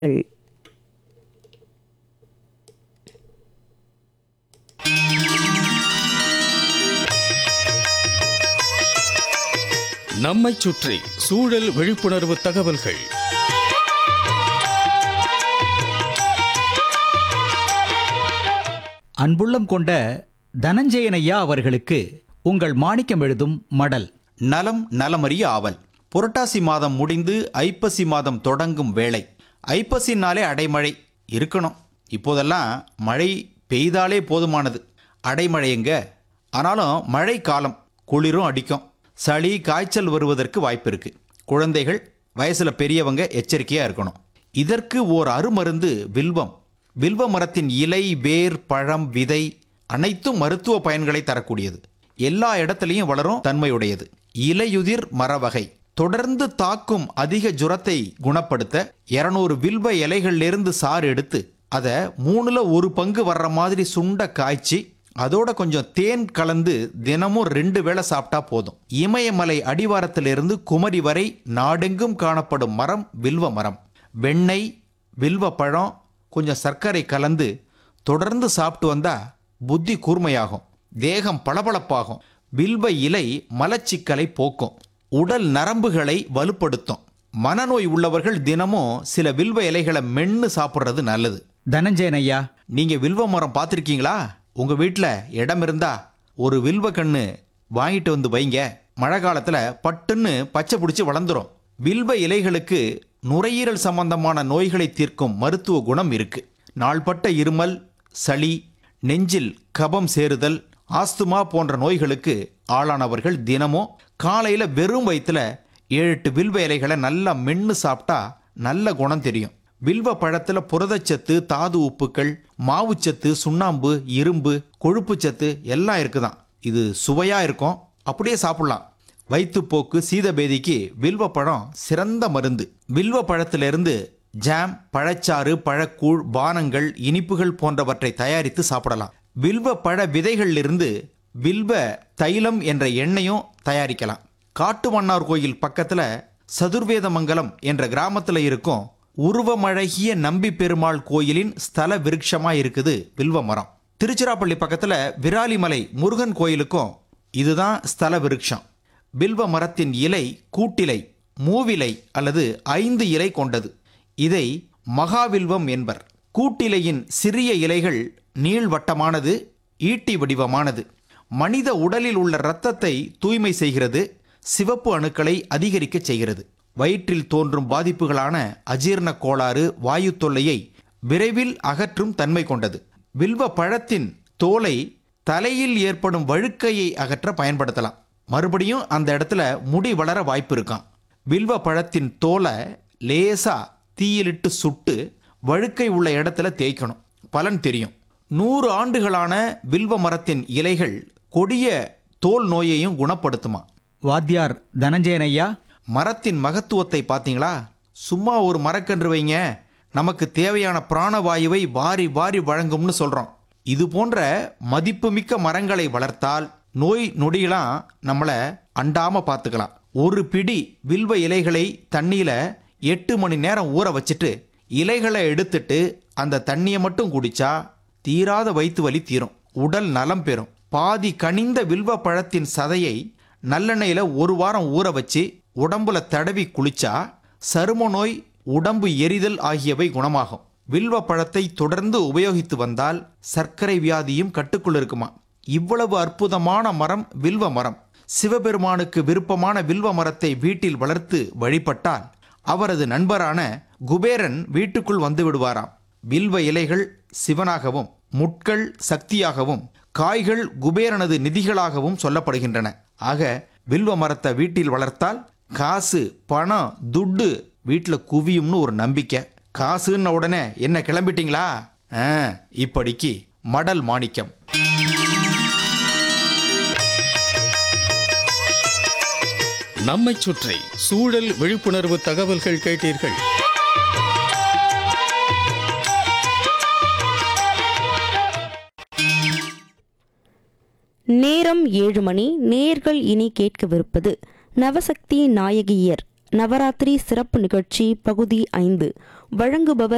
கள். நம்மைச் சுற்றி சூழல் விழிப்புணர்வு தகவல்கள் அன்புள்ளம் கொண்ட தனஞ்சயனையா அவர்களுக்கு உங்கள் மாணிக்கம் எழுதும் மடல் நலம் நலமறிய ஆவல் புரட்டாசி மாதம் முடிந்து ஐப்பசி மாதம் தொடங்கும் வேளை ஐப்பசினாலே அடைமழை இருக்கணும் இப்போதெல்லாம் மழை பெய்தாலே போதுமானது அடைமழை எங்க ஆனாலும் மழை காலம் குளிரும் அடிக்கும் சளி காய்ச்சல் வருவதற்கு வாய்ப்பு இருக்கு குழந்தைகள் வயசுல பெரியவங்க எச்சரிக்கையா இருக்கணும் இதற்கு ஓர் அருமருந்து வில்வம் வில்வ மரத்தின் இலை வேர் பழம் விதை அனைத்தும் மருத்துவ பயன்களை தரக்கூடியது எல்லா இடத்துலையும் வளரும் தன்மையுடையது இலையுதிர் மரவகை தொடர்ந்து தாக்கும் அதிக ஜுரத்தை குணப்படுத்த 200 வில்வ இலைகள்லேருந்து சாறு எடுத்து அதை மூணுல ஒரு பங்கு வர்ற மாதிரி சுண்ட காய்ச்சி அதோட கொஞ்சம் தேன் கலந்து தினமும் ரெண்டு வேளை சாப்பிட்டா போதும் இமயமலை அடிவாரத்திலிருந்து குமரி வரை நாடெங்கும் காணப்படும் மரம் வில்வ மரம் வெண்ணெய் வில்வ பழம் கொஞ்சம் சர்க்கரை கலந்து தொடர்ந்து சாப்பிட்டு வந்தா புத்தி கூர்மையாகும் தேகம் பளபளப்பாகும் வில்வ இலை மலச்சிக்கலை போக்கும் உடல் நரம்புகளை வலுப்படுத்தும் மனநோய் உள்ளவர்கள் தினமும் சில வில்வ இலைகளை மென்னு சாப்பிட்றது நல்லது தனஞ்சயனையா நீங்க வில்வ மரம் பார்த்துருக்கீங்களா உங்க வீட்டில் இடம் இருந்தா ஒரு வில்வ கண்ணு வாங்கிட்டு வந்து வைங்க மழை காலத்துல பட்டுன்னு பச்சை பிடிச்சி வளர்ந்துரும் வில்வ இலைகளுக்கு நுரையீரல் சம்பந்தமான நோய்களை தீர்க்கும் மருத்துவ குணம் இருக்கு நாள்பட்ட இருமல் சளி நெஞ்சில் கபம் சேருதல் ஆஸ்துமா போன்ற நோய்களுக்கு ஆளானவர்கள் தினமும் காலையில வெறும் வயிற்றுல ஏழு எட்டு வில்வ இலைகளை நல்லா மென்னு சாப்பிட்டா நல்ல குணம் தெரியும் வில்வ பழத்துல புரதச்சத்து தாது உப்புக்கள் மாவுச்சத்து சுண்ணாம்பு இரும்பு கொழுப்புச்சத்து எல்லாம் இருக்குதாம் இது சுவையா இருக்கும் அப்படியே சாப்பிடலாம் வயிற்றுப்போக்கு சீதபேதிக்கு வில்வ பழம் சிறந்த மருந்து வில்வ பழத்திலிருந்து ஜாம் பழச்சாறு பழக்கூழ் பானங்கள் இனிப்புகள் போன்றவற்றை தயாரித்து சாப்பிடலாம் வில்வ பழ விதைகளிலிருந்து வில்வ தைலம் என்ற எண்ணெயும் தயாரிக்கலாம் காட்டுமன்னார் கோயில் பக்கத்துல சதுர்வேதமங்கலம் என்ற கிராமத்துல இருக்கும் உருவமழகிய நம்பி பெருமாள் கோயிலின் ஸ்தல விருட்சமா இருக்குது வில்வ மரம் திருச்சிராப்பள்ளி பக்கத்துல விராலிமலை முருகன் கோயிலுக்கும் இதுதான் ஸ்தல விருட்சம் வில்வ மரத்தின் இலை கூட்டிலை மூவிலை அல்லது ஐந்து இலை கொண்டது இதை மகாவில்வம் என்பர் கூட்டிலையின் சிறிய இலைகள் நீள்வட்டமானது ஈட்டி வடிவமானது மனித உடலில் உள்ள இரத்தத்தை தூய்மை செய்கிறது சிவப்பு அணுக்களை அதிகரிக்க செய்கிறது வயிற்றில் தோன்றும் பாதிப்புகளான அஜீரண கோளாறு வாயு தொல்லையை விரைவில் அகற்றும் தன்மை கொண்டது வில்வ பழத்தின் தோலை தலையில் ஏற்படும் வழுக்கையை அகற்ற பயன்படுத்தலாம் மறுபடியும் அந்த இடத்துல முடி வளர வாய்ப்பு இருக்காம் வில்வ பழத்தின் தோலை லேசா தீயிலிட்டு சுட்டு வழுக்கை உள்ள இடத்துல தேய்க்கணும் பலன் தெரியும் நூறு ஆண்டுகளான வில்வ மரத்தின் இலைகள் கொடிய தோல் நோயையும் குணப்படுத்துமா வாத்தியார் தனஞ்சயனையா மரத்தின் மகத்துவத்தை பார்த்தீங்களா சும்மா ஒரு மரக்கன்று வைங்க நமக்கு தேவையான பிராணவாயுவை வாரி வாரி வழங்கும்னு சொல்றோம் இது போன்ற மதிப்புமிக்க மரங்களை வளர்த்தால் நோய் நொடியெல்லாம் நம்மளை அண்டாம பார்த்துக்கலாம் ஒரு பிடி வில்வ இலைகளை தண்ணியில எட்டு மணி நேரம் ஊற வச்சுட்டு இலைகளை எடுத்துட்டு அந்த தண்ணியை மட்டும் குடிச்சா தீராத வயிற்று வலி தீரும் உடல் நலம் பெறும் பாதி கனிந்த வில்வ பழத்தின் சதையை நல்லெண்ணெயில ஒரு வாரம் ஊற வச்சு உடம்புல தடவி குளிச்சா சரும நோய் உடம்பு எரிதல் ஆகியவை குணமாகும் வில்வ பழத்தை தொடர்ந்து உபயோகித்து வந்தால் சர்க்கரை வியாதியும் கட்டுக்குள் இருக்குமா இவ்வளவு அற்புதமான மரம் வில்வ மரம் சிவபெருமானுக்கு விருப்பமான வில்வ மரத்தை வீட்டில் வளர்த்து வழிபட்டால் அவரது நண்பரான குபேரன் வீட்டுக்குள் வந்து விடுவாராம் வில்வ இலைகள் சிவனாகவும் முட்கள் சக்தியாகவும் காய்கள் குபேரனது நிதிகளாகவும் சொல்லப்படுகின்றன ஆக வில்வ மரத்தை வீட்டில் வளர்த்தால் காசு பணம் துட்டு வீட்டில் குவியும்னு ஒரு நம்பிக்கை காசுன்ன உடனே என்ன கிளம்பிட்டீங்களா ஆ, இப்படிக்கு மடல் மாணிக்கம் நம்மைச் சுற்றி சூழல் விழிப்புணர்வு தகவல்கள் கேட்டீர்கள் நேரம் ஏழு மணி நேர்கள் இனி கேட்கவிருப்பது நவசக்தி நாயகியர் நவராத்திரி சிறப்பு நிகழ்ச்சி பகுதி ஐந்து வழங்குபவர்